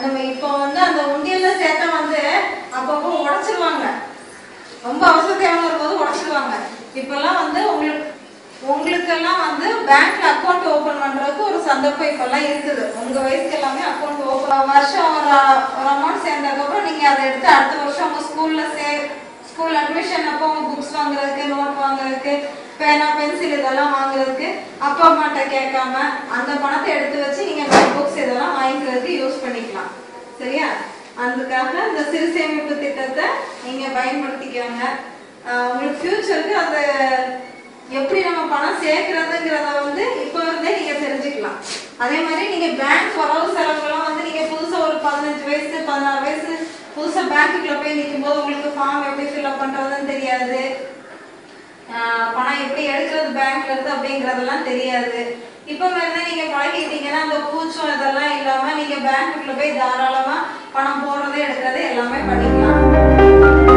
அந்த இப்போ வந்து அந்த உண்டியல்ல சேர்த்தா வந்து அப்பப்போ உடைச்சிருவாங்க ரொம்ப அவசர தேவைன்னு வரும்போது உடைச்சிருவாங்க இப்பெல்லாம் வந்து உங்களுக்கு உங்களுக்கெல்லாம் வந்து பேங்க்ல அக்கௌண்ட் ஓபன் பண்றதுக்கு ஒரு சந்தர்ப்பம் இப்பெல்லாம் இருக்குது உங்க வயசுக்கு எல்லாமே அக்கௌண்ட் ஓபன் வருஷம் ஒரு ஒரு அமௌண்ட் சேர்ந்ததுக்கப்புறம் நீங்க அதை எடுத்து அடுத்த வருஷம் உங்க ஸ்கூல்ல சே ஸ்கூல் அட்மிஷன் அப்போ புக்ஸ் வாங்குறதுக்கு நோட் வாங்குறதுக்கு பேனா பென்சில் இதெல்லாம் வாங்குறதுக்கு அப்பா அம்மாட்ட கேட்காம அந்த பணத்தை எடுத்து வச்சு நீங்க புக்ஸ் இதெல்லாம் வாங்கிக்கிறதுக்கு யூஸ் பண்ணிக்கலாம் சரியா அதுக்காக இந்த சிறு சேமிப்பு திட்டத்தை நீங்க பயன்படுத்திக்கோங்க ஆஹ் உங்களுக்கு ஃபியூச்சருக்கு அந்த எப்படி நம்ம பணம் சேர்க்கறதுங்கிறத வந்து இப்போ இருந்தே நீங்க தெரிஞ்சுக்கலாம் அதே மாதிரி நீங்க பேங்க் வரவு செலவுலாம் வந்து நீங்க புதுசா ஒரு பதினஞ்சு வயசு பதினாறு வயசு புதுசா பேங்க்குள்ள போய் நிற்கும் போது உங்களுக்கு ஃபார்ம் எப்படி ஃபில்அப் பண்றதுன்னு தெரியாது ஆஹ் பணம் எப்படி எடுக்கிறது பேங்க்ல இருந்து அப்படிங்கறதெல்லாம் தெரியாது இப்ப வேணா நீங்க பழகிட்டீங்கன்னா அந்த கூச்சம் இதெல்லாம் இல்லாம நீங்க பேங்க்குள்ள போய் தாராளமா பணம் போடுறது எடுக்கிறது எல்லாமே பண்ணிக்கலாம்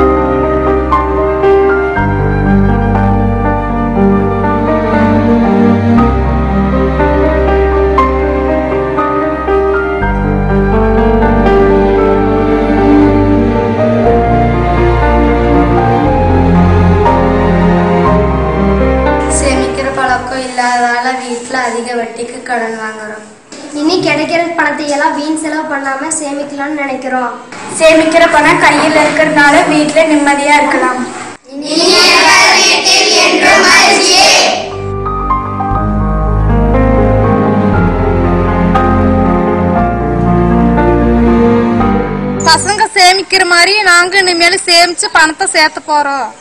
சேமிக்கிற பழக்கம் இல்லாததால வீட்டில் அதிக வட்டிக்கு கடன் வாங்குறோம் இனி கிடைக்கிற பணத்தை எல்லாம் வீண் செலவு பண்ணாம சேமிக்கலாம்னு நினைக்கிறோம் சேமிக்கிற பணம் கையில் இருக்கிறதுனால வீட்டில் நிம்மதியா இருக்கலாம் பசங்க சேமிக்கிற மாதிரி நாங்க இனிமேல் சேமிச்சு பணத்தை சேர்த்த போறோம்